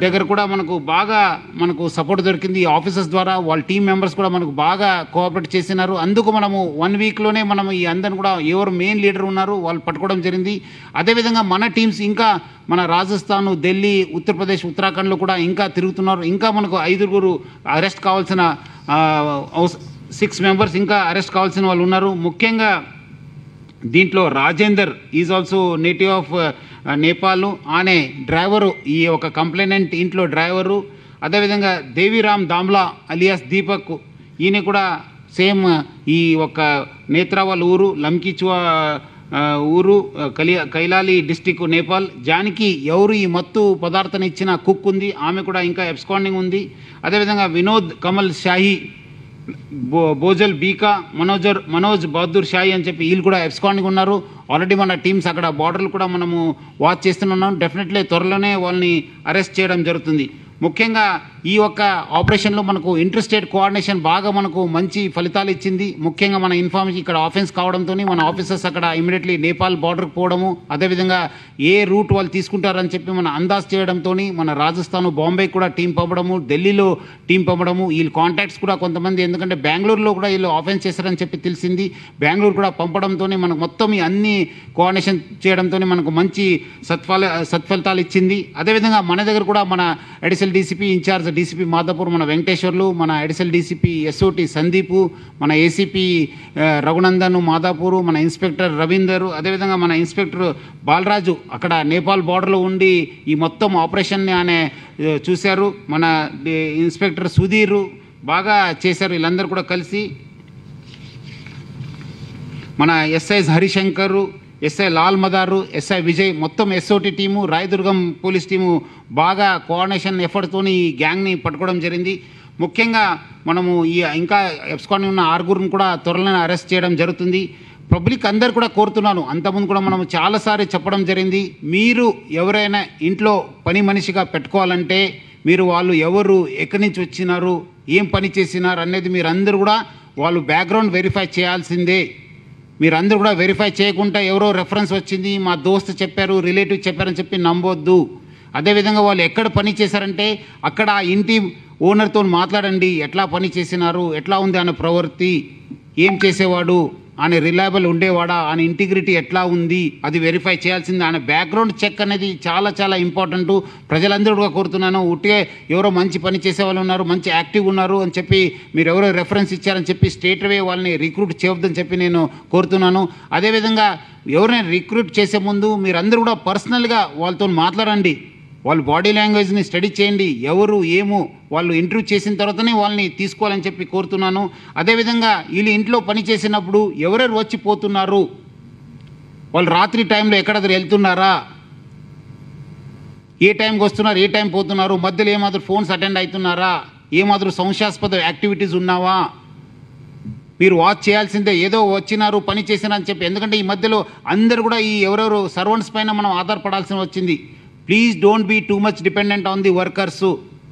దగ్గర కూడా మనకు బాగా మనకు సపోర్ట్ దొరికింది ఈ ఆఫీసర్స్ ద్వారా వాళ్ళ టీం మెంబర్స్ కూడా మనకు బాగా కోఆపరేట్ చేసినారు అందుకు మనము వన్ వీక్లోనే మనం ఈ అందరిని కూడా ఎవరు మెయిన్ లీడర్ ఉన్నారు వాళ్ళు పట్టుకోవడం జరిగింది అదేవిధంగా మన టీమ్స్ ఇంకా మన రాజస్థాన్ ఢిల్లీ ఉత్తరప్రదేశ్ ఉత్తరాఖండ్లో కూడా ఇంకా తిరుగుతున్నారు ఇంకా మనకు ఐదుగురు అరెస్ట్ కావాల్సిన సిక్స్ మెంబర్స్ ఇంకా అరెస్ట్ కావాల్సిన వాళ్ళు ఉన్నారు ముఖ్యంగా దీంట్లో Rajender is also native of Nepal ఆనే డ్రైవరు ఈ ఒక కంప్లైనెంట్ ఇంట్లో డ్రైవరు అదేవిధంగా దేవిరామ్ దామ్లా అలియాస్ దీపక్ ఈయన కూడా సేమ్ ఈ ఒక నేత్రావల్ ఊరు లంకిచువా ఆ, ఊరు ఆ, కలి కైలాలి డిస్టిక్ నేపాల్ జానికి ఎవరు ఈ మత్తు పదార్థాన్ని ఇచ్చిన కుక్ ఉంది ఆమె కూడా ఇంకా ఎబ్స్కాండింగ్ ఉంది అదేవిధంగా వినోద్ కమల్ షాహి బో బోజల్ బీకా మనోజర్ మనోజ్ బహదూర్ షాయి అని చెప్పి వీళ్ళు కూడా ఎబ్స్కాండ్గా ఉన్నారు ఆల్రెడీ మన టీమ్స్ అక్కడ బార్డర్లు కూడా మనము వాచ్ చేస్తున్నాం డెఫినెట్లీ త్వరలోనే వాళ్ళని అరెస్ట్ చేయడం జరుగుతుంది ముఖ్యంగా ఈ యొక్క ఆపరేషన్లో మనకు ఇంటర్ స్టేట్ కోఆర్డినేషన్ బాగా మనకు మంచి ఫలితాలు ఇచ్చింది ముఖ్యంగా మన ఇన్ఫర్మేషన్ ఇక్కడ ఆఫెన్స్ కావడంతో మన ఆఫీసర్స్ అక్కడ ఇమీడియట్లీ నేపాల్ బార్డర్కి పోవడము అదేవిధంగా ఏ రూట్ వాళ్ళు తీసుకుంటారని చెప్పి మన అందాజ్ చేయడంతో మన రాజస్థాన్ బాంబే కూడా టీం పంపడము ఢిల్లీలో టీం పంపడము వీళ్ళ కాంటాక్ట్స్ కూడా కొంతమంది ఎందుకంటే బెంగళూరులో కూడా వీళ్ళు ఆఫెన్స్ చేశారని చెప్పి తెలిసింది బెంగళూరు కూడా పంపడంతో మనకు మొత్తం ఈ అన్ని కోఆర్డినేషన్ చేయడంతో మనకు మంచి సత్ఫల సత్ఫలితాలు ఇచ్చింది అదేవిధంగా మన దగ్గర కూడా మన additional DCP in charge DCP Madhapur మన వెంకటేశ్వర్లు మన అడిషనల్ డీసీపీ ఎస్ఓటి సందీపు మన ఏసీపీ ఆ, రఘునందన్ మాదాపూరు మన ఇన్స్పెక్టర్ రవీందర్ అదేవిధంగా మన ఇన్స్పెక్టర్ బాలరాజు అక్కడ నేపాల్ బార్డర్లో ఉండి ఈ మొత్తం ఆపరేషన్ని ఆయన ఆ, చూశారు మన డి- ఇన్స్పెక్టర్ సుధీర్ బాగా చేశారు వీళ్ళందరూ కూడా కలిసి మన SI Harishankar SI Lal Madar SI Vijay మొత్తం SOT team Rayadurgam police team బాగా కోఆర్డినేషన్ ఎఫర్ట్తో ఈ గ్యాంగ్ని పట్టుకోవడం జరిగింది ముఖ్యంగా మనము ఈ ఇంకా ఎప్స్కాన్ ఉన్న ఆరుగురిని కూడా త్వరలోనే అరెస్ట్ చేయడం జరుగుతుంది పబ్లిక్ అందరు కూడా కోరుతున్నాను అంతకుముందు కూడా మనం చాలాసార్లు చెప్పడం జరిగింది మీరు ఎవరైనా ఇంట్లో పని మనిషిగా పెట్టుకోవాలంటే మీరు వాళ్ళు ఎవరు ఎక్కడి నుంచి వచ్చినారు ఏం పని చేసినారు అనేది మీరు అందరూ కూడా వాళ్ళు బ్యాక్గ్రౌండ్ వెరిఫై చేయాల్సిందే మీరందరూ కూడా వెరిఫై చేయకుండా ఎవరో రెఫరెన్స్ వచ్చింది మా దోస్తు చెప్పారు రిలేటివ్ చెప్పారని చెప్పి నమ్మొద్దు అదేవిధంగా వాళ్ళు ఎక్కడ పని చేశారంటే అక్కడ ఆ ఇంటి ఓనర్తో మాట్లాడండి ఎట్లా పని చేసినారు ఎట్లా ఉంది ఆయన ప్రవృత్తి ఏం చేసేవాడు ఆయన రిలయబుల్ ఉండేవాడా ఆయన ఇంటిగ్రిటీ ఎట్లా ఉంది అది వెరిఫై చేయాల్సింది ఆయన బ్యాక్గ్రౌండ్ చెక్ అనేది చాలా చాలా ఇంపార్టెంట్ ప్రజలందరూ కూడా కోరుతున్నాను ఉట్టిగా ఎవరో మంచి పని చేసే వాళ్ళు ఉన్నారు మంచి యాక్టివ్ ఉన్నారు అని చెప్పి మీరు ఎవరో రెఫరెన్స్ ఇచ్చారని చెప్పి స్టేట్ వే వాళ్ళని రిక్రూట్ చేయవద్దని చెప్పి నేను కోరుతున్నాను అదేవిధంగా ఎవరైనా రిక్రూట్ చేసే ముందు మీరందరూ కూడా పర్సనల్గా వాళ్ళతో మాట్లాడండి వాళ్ళు బాడీ లాంగ్వేజ్ని స్టడీ చేయండి ఎవరు ఏమో వాళ్ళు ఇంటర్వ్యూ చేసిన తర్వాతనే వాళ్ళని తీసుకోవాలని చెప్పి కోరుతున్నాను అదేవిధంగా వీళ్ళు ఇంట్లో పని చేసినప్పుడు ఎవరెవరు వచ్చి పోతున్నారు వాళ్ళు రాత్రి టైంలో ఎక్కడాದ್ರೂ వెళ్తున్నారా ఏ టైంకి వస్తున్నారు ఏ టైం పోతున్నారు మధ్యలో ఏమాత్రం ఫోన్స్ అటెండ్ అవుతున్నారా ఏమాత్రం సంశయాస్పద యాక్టివిటీస్ ఉన్నావా మీరు వాచ్ చేయాల్సిందే ఏదో వచ్చినారు పని చేసినారని చెప్పి ఎందుకంటే ఈ మధ్యలో అందరు కూడా ఈ ఎవరెవరు సర్వెంట్స్ పైన మనం ఆధారపడాల్సి వచ్చింది please don't be too much dependent on the workers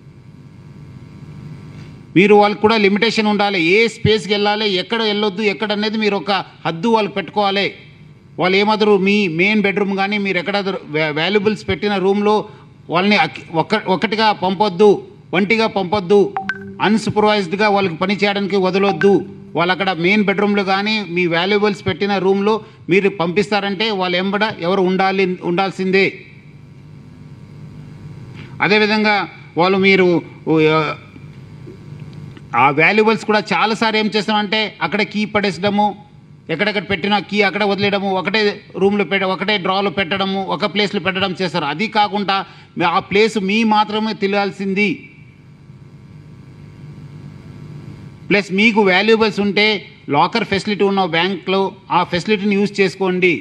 మీరు వాళ్ళకి కూడా లిమిటేషన్ ఉండాలి ఏ స్పేస్కి వెళ్ళాలి ఎక్కడ వెళ్ళొద్దు ఎక్కడ అనేది మీరు ఒక హద్దు వాళ్ళకి పెట్టుకోవాలి వాళ్ళు ఏమాదరు మీ మెయిన్ బెడ్రూమ్ కానీ మీరు ఎక్కడ వాల్యుబుల్స్ పెట్టిన రూమ్లో వాళ్ళని అక్- ఒక్క ఒక్కటిగా పంపొద్దు ఒంటిగా పంపొద్దు అన్సూపర్వైజ్డ్గా వాళ్ళకి పని చేయడానికి వదలొద్దు వాళ్ళు అక్కడ మెయిన్ బెడ్రూమ్లో కానీ మీ వాల్యుబుల్స్ పెట్టిన రూమ్లో మీరు పంపిస్తారంటే వాళ్ళు ఎంబడ ఎవరు ఉండాలి ఉండాల్సిందే అదేవిధంగా వాళ్ళు మీరు ఆ, ఆ వాల్యుబుల్స్ కూడా చాలాసార్లు ఏం చేస్తామంటే అక్కడ కీ పడేసడము ఎక్కడెక్కడ పెట్టిన కీ అక్కడ వదిలేయడము ఒకటే రూమ్లో పెట్ట ఒకటే డ్రాలో పెట్టడము ఒక ప్లేస్లో పెట్టడం చేస్తారు అది కాకుండా మీ- ఆ ప్లేస్ మీ మాత్రమే తెలియాల్సింది ప్లస్ మీకు వాల్యుబుల్స్ ఉంటే లాకర్ ఫెసిలిటీ ఉన్న బ్యాంక్లో ఆ ఫెసిలిటీని యూజ్ చేసుకోండి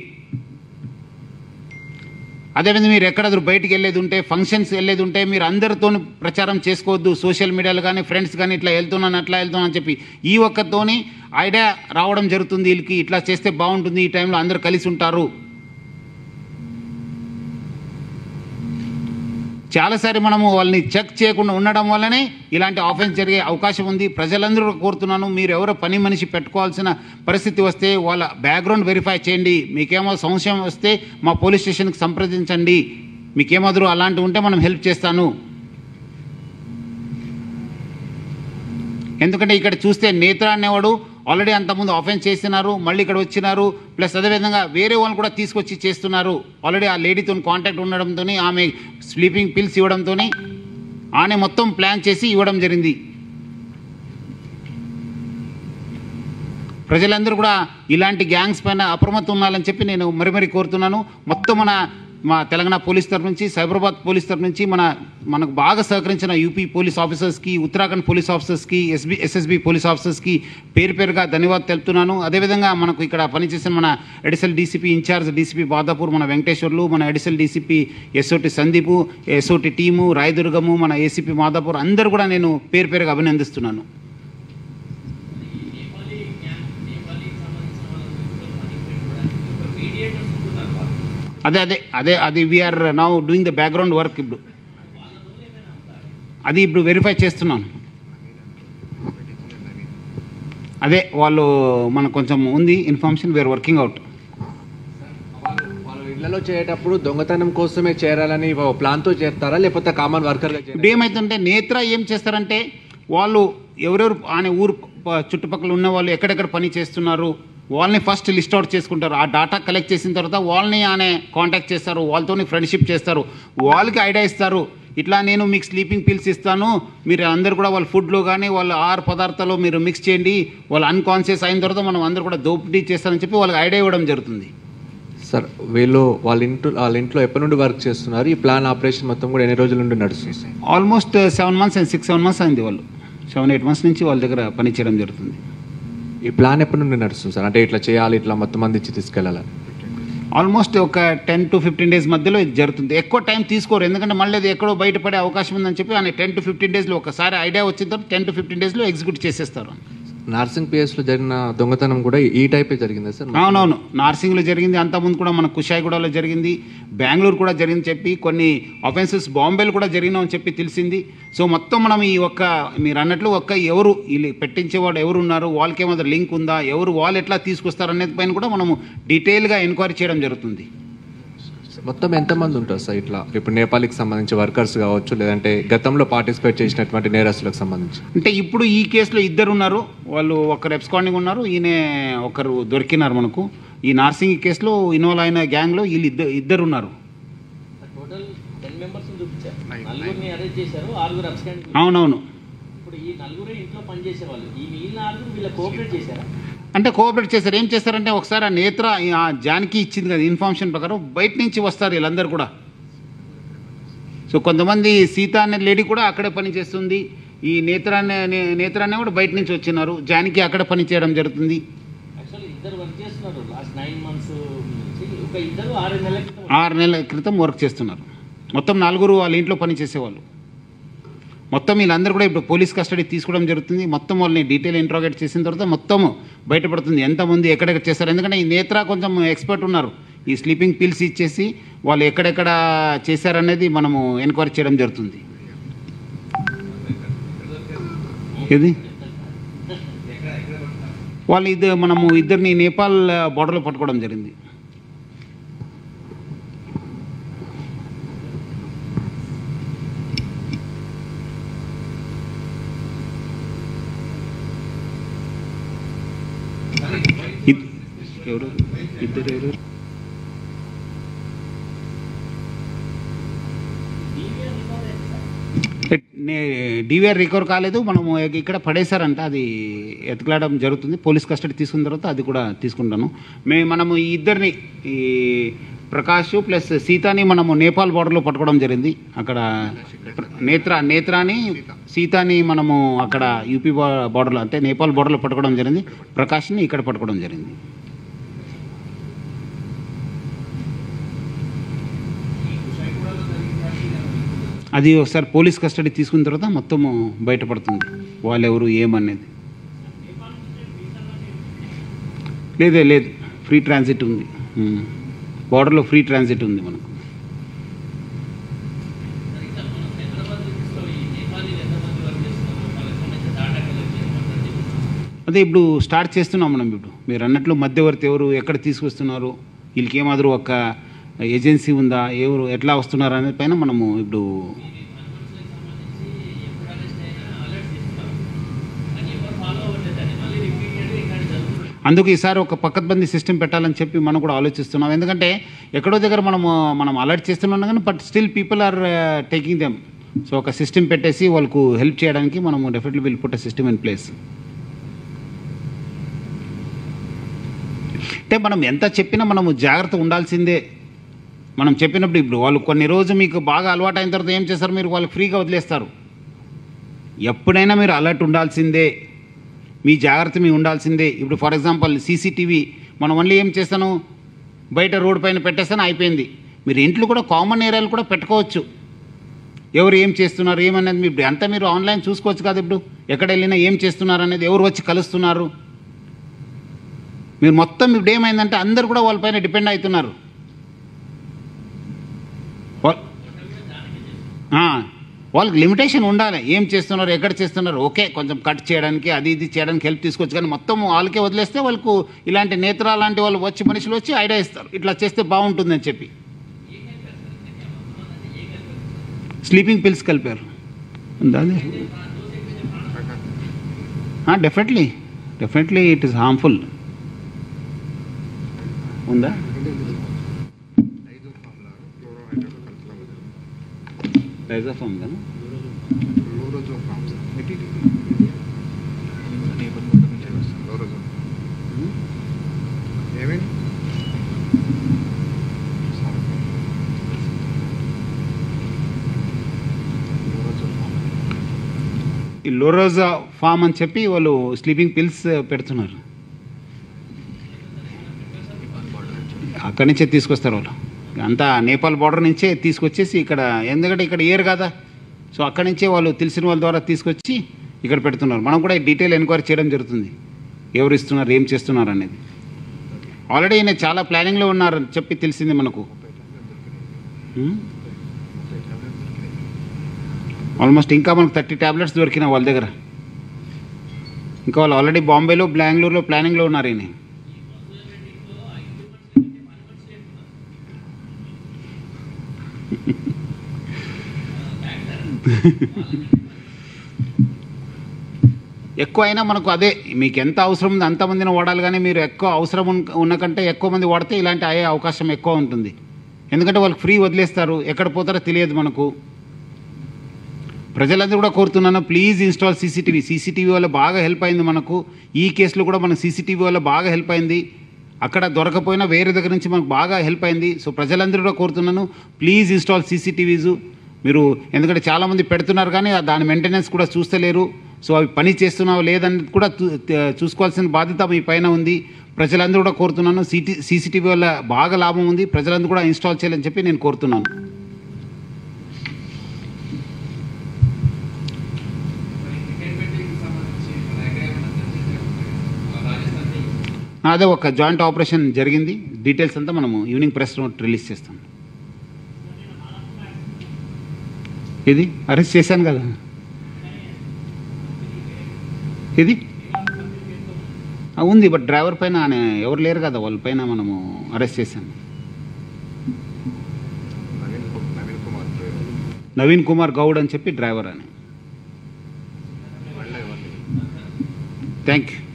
అదేవిధంగా మీరు ఎక్కడ బయటికి వెళ్ళేది ఉంటే ఫంక్షన్స్ వెళ్ళేది ఉంటే మీరు అందరితో ప్రచారం చేసుకోవద్దు సోషల్ మీడియాలో కానీ ఫ్రెండ్స్ కానీ ఇట్లా వెళ్తున్నాను అట్లా వెళ్తున్నాను అని చెప్పి ఈ ఒక్కతోని ఐడియా రావడం జరుగుతుంది వీళ్ళకి ఇట్లా చేస్తే బాగుంటుంది ఈ టైంలో అందరు కలిసి ఉంటారు చాలాసారి మనము వాళ్ళని చెక్ చేయకుండా ఉండడం వల్లనే ఇలాంటి ఆఫెన్స్ జరిగే అవకాశం ఉంది ప్రజలందరూ కూడా కోరుతున్నాను మీరు ఎవరో పని మనిషి పెట్టుకోవాల్సిన పరిస్థితి వస్తే వాళ్ళ బ్యాక్గ్రౌండ్ వెరిఫై చేయండి మీకేమో సంశయం వస్తే మా పోలీస్ స్టేషన్కి సంప్రదించండి మీకేమాదరు అలాంటివి ఉంటే మనం హెల్ప్ చేస్తాను ఎందుకంటే ఇక్కడ చూస్తే నేత్ర అనేవాడు ఆల్రెడీ అంతకుముందు ఆఫెన్స్ చేస్తున్నారు మళ్ళీ ఇక్కడ వచ్చినారు ప్లస్ అదేవిధంగా వేరే వాళ్ళని కూడా తీసుకొచ్చి చేస్తున్నారు ఆల్రెడీ ఆ లేడీతో కాంటాక్ట్ ఉండడంతో ఆమె స్లీపింగ్ పిల్స్ ఇవ్వడంతో ఆమె మొత్తం ప్లాన్ చేసి ఇవ్వడం జరిగింది ప్రజలందరూ కూడా ఇలాంటి గ్యాంగ్స్ పైన అప్రమత్తం ఉండాలని చెప్పి నేను మరి మరి కోరుతున్నాను మొత్తం మన మా తెలంగాణ పోలీస్ తరఫు నుంచి సైబరాబాద్ పోలీస్ తరఫు నుంచి మన మనకు బాగా సహకరించిన యూపీ పోలీస్ ఆఫీసర్స్కి ఉత్తరాఖండ్ పోలీస్ ఆఫీసర్స్కి ఎస్బీ ఎస్ఎస్బి పోలీస్ ఆఫీసర్స్కి పేరు పేరుగా ధన్యవాదాలు తెలుపుతున్నాను అదేవిధంగా మనకు ఇక్కడ పనిచేసిన మన additional DCP in charge DCP Madhapur మన వెంకటేశ్వర్లు మన additional DCP SOT Sandeep SOT team Rayadurgam మన ఏసీపీ మాదాపూర్ అందరూ కూడా నేను పేరు పేరుగా అభినందిస్తున్నాను నేపాలీ గ్యాంగ్ నేపాలీకి సంబంధించిన వాళ్ళ ఒక మీడియేటర్స్ ఉంటున్నారు వాళ్ళు అదే అదే అదే అది we are now doing the background work ఇప్పుడు అది ఇప్పుడు వెరిఫై చేస్తున్నాను అదే వాళ్ళు మనకు కొంచెం ఉంది ఇన్ఫర్మేషన్ వీఆర్ వర్కింగ్ అవుట్ వాళ్ళు వాళ్ళు ఇళ్లలో చేరేటప్పుడు దొంగతనం కోసమే చేరాలని ఓ ప్లాన్తో చేస్తారా లేకపోతే కామన్ వర్కర్గా ఇప్పుడు ఏమైతుందంటే నేత్ర ఏం చేస్తారంటే వాళ్ళు ఎవరెవరు ఆయన ఊరు ప- చుట్టుపక్కల ఉన్న వాళ్ళు ఎక్కడెక్కడ పని చేస్తున్నారు వాళ్ళని ఫస్ట్ లిస్ట్ అవుట్ చేసుకుంటారు ఆ డాటా కలెక్ట్ చేసిన తర్వాత వాళ్ళని ఆయన కాంటాక్ట్ చేస్తారు వాళ్ళతోని ఫ్రెండ్షిప్ చేస్తారు వాళ్ళకి ఐడియా ఇస్తారు ఇట్లా నేను మీకు స్లీపింగ్ పిల్స్ ఇస్తాను మీరు అందరు కూడా వాళ్ళ ఫుడ్లో కానీ వాళ్ళ ఆహార పదార్థాలు మీరు మిక్స్ చేయండి వాళ్ళు అన్కాన్షియస్ అయిన తర్వాత మనం అందరూ కూడా దోపిడీ చేస్తారని చెప్పి వాళ్ళకి ఐడియా ఇవ్వడం జరుగుతుంది సార్ వీళ్ళు వాళ్ళ ఇంట్లో వాళ్ళ ఇంట్లో ఎప్పటి నుండి వర్క్ చేస్తున్నారు ఈ ప్లాన్ ఆపరేషన్ మొత్తం కూడా ఎన్ని రోజుల నుండి నడుస్తుంది sir almost seven months and six seven months అయింది వాళ్ళు సెవెన్ ఎయిట్ మంత్స్ నుంచి వాళ్ళ దగ్గర పని చేయడం జరుగుతుంది ఈ ప్లాన్ ఎప్పటి నుండి నడుస్తుంది సార్ అంటే ఇట్లా చేయాలి ఇట్లా మొత్తం మంది ఇచ్చి తీసుకెళ్ళాలని ఆల్మోస్ట్ ఒక టెన్ టు ఫిఫ్టీన్ డేస్ మధ్యలో ఇది జరుగుతుంది ఎక్కువ టైం తీసుకోరు ఎందుకంటే మళ్ళీ అది ఎక్కడో బయటపడే అవకాశం ఉందని చెప్పి ఆయన టెన్ టు ఫిఫ్టీన్ డేస్లో ఒకసారి ఐడియా వచ్చిన తర్వాత టెన్ టు ఫిఫ్టీన్ డేస్లో ఎగ్జిక్యూట్ చేసేస్తారు నార్సింగ్ పిఎస్లో జరిగిన దొంగతనం కూడా ఈ టైపే జరిగిందా సార్ అవునవును నార్సింగ్లో జరిగింది అంతకుముందు కూడా మన కుషాయిగూడలో జరిగింది బెంగళూరు కూడా జరిగింది చెప్పి కొన్ని అఫెన్సెస్ బాంబేలో కూడా జరిగినామని చెప్పి తెలిసింది సో మొత్తం మనం ఈ ఒక్క మీరు అన్నట్లు ఒక్క ఎవరు వీళ్ళు పెట్టించేవాడు ఎవరు ఉన్నారు వాళ్ళకి ఏమైనా లింక్ ఉందా ఎవరు వాళ్ళు ఎట్లా తీసుకొస్తారు అనేది పైన కూడా మనము డీటెయిల్గా ఎంక్వైరీ చేయడం జరుగుతుంది మొత్తం ఎంతమంది ఉంటారు సార్ ఇట్లా ఇప్పుడు నేపాల్కి సంబంధించి వర్కర్స్ కావచ్చు లేదంటే గతంలో పార్టిసిపేట్ చేసినటువంటి నేరస్తులకు సంబంధించి అంటే ఇప్పుడు ఈ కేసులో ఇద్దరు ఉన్నారు వాళ్ళు ఒకరు ఎబ్స్కాండింగ్ ఉన్నారు ఈయన ఒకరు దొరికినారు మనకు ఈ నార్సింగ్ కేసులో ఇన్వాల్వ్ అయిన గ్యాంగ్లో వీళ్ళు ఇద్దరు ఇద్దరు ఉన్నారు టోటల్ టెన్ మెంబర్స్ చూపించారు నలుగురిని అరెస్ట్ చేశారు ఆరుగురు అబ్స్కాండ్ అవునవును ఇప్పుడు ఈ నలుగురే ఇంట్లో పనిచేసే వాళ్ళు ఈ మిగిలిన ఆరుగురు వీళ్ళ కోఆపరేట్ చేశారా అంటే కోఆపరేట్ చేస్తారు ఏం చేస్తారంటే ఒకసారి ఆ నేత్ర ఆ జానకి ఇచ్చింది కదా ఇన్ఫర్మేషన్ ప్రకారం బయట నుంచి వస్తారు వీళ్ళందరూ కూడా సో కొంతమంది సీత అనే లేడీ కూడా అక్కడే పని చేస్తుంది ఈ నేత్ర అనే నే- నేత్ర అనే కూడా బయట నుంచి వచ్చినారు జానకి అక్కడ పని చేయడం జరుగుతుంది యాక్చువల్లీ ఇద్దరు వర్క్ చేస్తున్నారు లాస్ట్ నైన్ మంత్స్ నుంచి ఒక ఇద్దరు ఆరు నెలల క్రితం ఆరు నెలల క్రితం వర్క్ చేస్తున్నారు మొత్తం నలుగురు వాళ్ళ ఇంట్లో పని చేసేవాళ్ళు మొత్తం వీళ్ళందరూ కూడా ఇప్పుడు పోలీస్ కస్టడీ తీసుకోవడం జరుగుతుంది మొత్తం వాళ్ళని డీటెయిల్ ఇంట్రాగేట్ చేసిన తర్వాత మొత్తం బయటపడుతుంది ఎంతమంది ఎక్కడెక్కడ చేస్తారు ఎందుకంటే ఈ నేత్ర కొంచెం ఎక్స్పర్ట్ ఉన్నారు ఈ స్లీపింగ్ పిల్స్ ఇచ్చేసి వాళ్ళు ఎక్కడెక్కడ చేశారనేది మనము ఎంక్వైరీ చేయడం జరుగుతుంది ఇది వాళ్ళు ఇది మనము ఇద్దరిని నేపాల్ బార్డర్లో పట్టుకోవడం జరిగింది ఇద్- ఎవరు ఇద్దరు ఎవరు డివిఆర్ రికవర్ కాలేదు మనము ఇక్కడ పడేశారంట అది ఎతకలాడడం జరుగుతుంది పోలీస్ కస్టడీ తీసుకున్న తర్వాత అది కూడా తీసుకుంటాను మేము మనము ఈ ఇద్దరిని ఈ ప్రకాష్ ప్లస్ సీతాని మనము నేపాల్ బార్డర్లో పట్టుకోవడం జరిగింది అక్కడ నేత్ర నేత్రాని సీతాని మనము అక్కడ యూపీ బార్డర్లో అంటే నేపాల్ బార్డర్లో పట్టుకోవడం జరిగింది ప్రకాష్ని ఇక్కడ పట్టుకోవడం జరిగింది అది ఒకసారి పోలీస్ కస్టడీ తీసుకున్న తర్వాత మొత్తము బయటపడుతుంది వాళ్ళు ఎవరు ఏమనేది లేదే లేదు ఫ్రీ ట్రాన్సిట్ ఉంది బార్డర్లో ఫ్రీ ట్రాన్సిట్ ఉంది మనకు అదే ఇప్పుడు స్టార్ట్ చేస్తున్నాం మనం ఇప్పుడు మీరు అన్నట్లు మధ్యవర్తి ఎవరు ఎక్కడ తీసుకొస్తున్నారు వీళ్ళకి ఏమాదిరి ఒక ఏజెన్సీ ఉందా ఎవరు ఎట్లా వస్తున్నారు అనే పైన మనము ఇప్పుడు సంబంధించి ఎప్పుడు అరెస్ట్ అయినా అలర్ట్ చేస్తున్నారు కానీ అందుకు ఈసారి ఒక పక్కబందీ సిస్టమ్ పెట్టాలని చెప్పి మనం కూడా ఆలోచిస్తున్నాం ఎందుకంటే ఎక్కడో దగ్గర మనము మనం అలర్ట్ చేస్తున్నాం కానీ but still people are taking them so ఒక సిస్టమ్ పెట్టేసి వాళ్ళకు హెల్ప్ చేయడానికి మనము definitely will put system in place అంటే మనం ఎంత చెప్పినా మనము జాగ్రత్త ఉండాల్సిందే మనం చెప్పినప్పుడు ఇప్పుడు వాళ్ళు కొన్ని రోజు మీకు బాగా అలవాటు అయిన తర్వాత ఏం చేస్తారు మీరు వాళ్ళకి ఫ్రీగా వదిలేస్తారు ఎప్పుడైనా మీరు అలర్ట్ ఉండాల్సిందే మీ జాగ్రత్త మీ ఉండాల్సిందే ఇప్పుడు ఫర్ ఎగ్జాంపుల్ సీసీటీవీ మనం ఓన్లీ ఏం చేస్తాను బయట రోడ్ పైన పెట్టేస్తాను అయిపోయింది మీరు ఇంట్లో కూడా కామన్ ఏరియాలు కూడా పెట్టుకోవచ్చు ఎవరు ఏం చేస్తున్నారు ఏమనేది మీరు అంతా మీరు ఆన్లైన్ చూసుకోవచ్చు కదా ఇప్పుడు ఎక్కడ వెళ్ళినా ఏం చేస్తున్నారు అనేది ఎవరు వచ్చి కలుస్తున్నారు మీరు మొత్తం ఇప్పుడు ఏమైందంటే అందరు కూడా వాళ్ళపైన డిపెండ్ అవుతున్నారు వా- ఆ, వాళ్ళకి లిమిటేషన్ ఉండాలి ఏం చేస్తున్నారు ఎక్కడ చేస్తున్నారు ఓకే కొంచెం కట్ చేయడానికి అది ఇది చేయడానికి హెల్ప్ తీసుకోవచ్చు కానీ మొత్తం వాళ్ళకే వదిలేస్తే వాళ్ళకు ఇలాంటి నేత్ర లాంటి వాళ్ళు వచ్చి మనుషులు వచ్చి ఐడియా ఇస్తారు ఇట్లా చేస్తే బాగుంటుందని చెప్పి స్లీపింగ్ పిల్స్ కలిపారు ఉందా అది definitely definitely it is harmful ఉందా డైజోఫామ్ కదా ఏమేంటి ఈ లోరోజా ఫామ్ అని చెప్పి వాళ్ళు స్లీపింగ్ పిల్స్ పెడుతున్నారు అక్కడి నుంచే తీసుకొస్తారు వాళ్ళు అంతా నేపాల్ బార్డర్ నుంచే తీసుకొచ్చేసి ఇక్కడ ఎందుకంటే ఇక్కడ ఏరు కదా సో అక్కడి నుంచే వాళ్ళు తెలిసిన వాళ్ళ ద్వారా తీసుకొచ్చి ఇక్కడ పెడుతున్నారు మనం కూడా డీటెయిల్ ఎంక్వైరీ చేయడం జరుగుతుంది ఎవరు ఇస్తున్నారు ఏం చేస్తున్నారు అనేది ఆల్రెడీ ఈయన చాలా ప్లానింగ్లో ఉన్నారు చెప్పి తెలిసింది మనకు ఆల్మోస్ట్ ఇంకా మనకు థర్టీ ట్యాబ్లెట్స్ దొరికినాయి వాళ్ళ దగ్గర ఇంకా వాళ్ళు ఆల్రెడీ బాంబేలో బెంగళూరులో ప్లానింగ్లో ఉన్నారు ఈయన ఎక్కువ అయినా మనకు అదే మీకు ఎంత అవసరం ఉంది అంతమందిని వాడాలి కానీ మీరు ఎక్కువ అవసరం ఉన్న- ఉన్న కంటే ఎక్కువ మంది వాడితే ఇలాంటి అయ్యే అవకాశం ఎక్కువ ఉంటుంది ఎందుకంటే వాళ్ళకి ఫ్రీ వదిలేస్తారు ఎక్కడ పోతారో తెలియదు మనకు ప్రజలందరూ కూడా కోరుతున్నాను ప్లీజ్ ఇన్స్టాల్ సీసీటీవీ సీసీటీవీ వల్ల బాగా హెల్ప్ అయింది మనకు ఈ కేసులో కూడా మనకు సీసీటీవీ వల్ల బాగా హెల్ప్ అయింది అక్కడ దొరకపోయినా వేరే దగ్గర నుంచి మనకు బాగా హెల్ప్ అయింది సో ప్రజలందరూ కూడా కోరుతున్నాను ప్లీజ్ ఇన్స్టాల్ సీసీటీవీస్ మీరు ఎందుకంటే చాలామంది పెడుతున్నారు కానీ ఆ దాని మెయింటెనెన్స్ కూడా చూస్తలేరు సో అవి పని చేస్తున్నావు లేదని కూడా చూ- తే- చూసుకోవాల్సిన బాధ్యత మీ పైన ఉంది ప్రజలందరూ కూడా కోరుతున్నాను సిటీ సీసీటీవీ వల్ల బాగా లాభం ఉంది ప్రజలందరూ కూడా ఇన్స్టాల్ చేయాలని చెప్పి నేను కోరుతున్నాను క్రికెట్ బెట్టింగ్ సంబంధించి మన దగ్గర ఏమైనా చర్చించారు రాజస్థాన్ అదే ఒక జాయింట్ ఆపరేషన్ జరిగింది డీటెయిల్స్ అంతా మనము ఈవినింగ్ ప్రెస్ నోట్ రిలీజ్ చేస్తాం ఇది అరెస్ట్ చేశాను కదా ఇది ఆ, ఉంది బట్ డ్రైవర్ పైన ఆయన ఎవరు లేరు కదా వాళ్ళ పైన మనము అరెస్ట్ చేశాను నవీన్ కు- నవీన్ కుమార్ పేరు. నవీన్ కుమార్ గౌడ్ అని చెప్పి డ్రైవర్ అని మళ్ళీ ఇవ్వండి. థ్యాంక్ యూ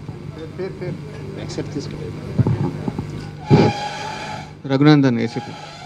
బ్యాక్ సైడ్ తీసుకో రఘునందన్ ఏసీపీ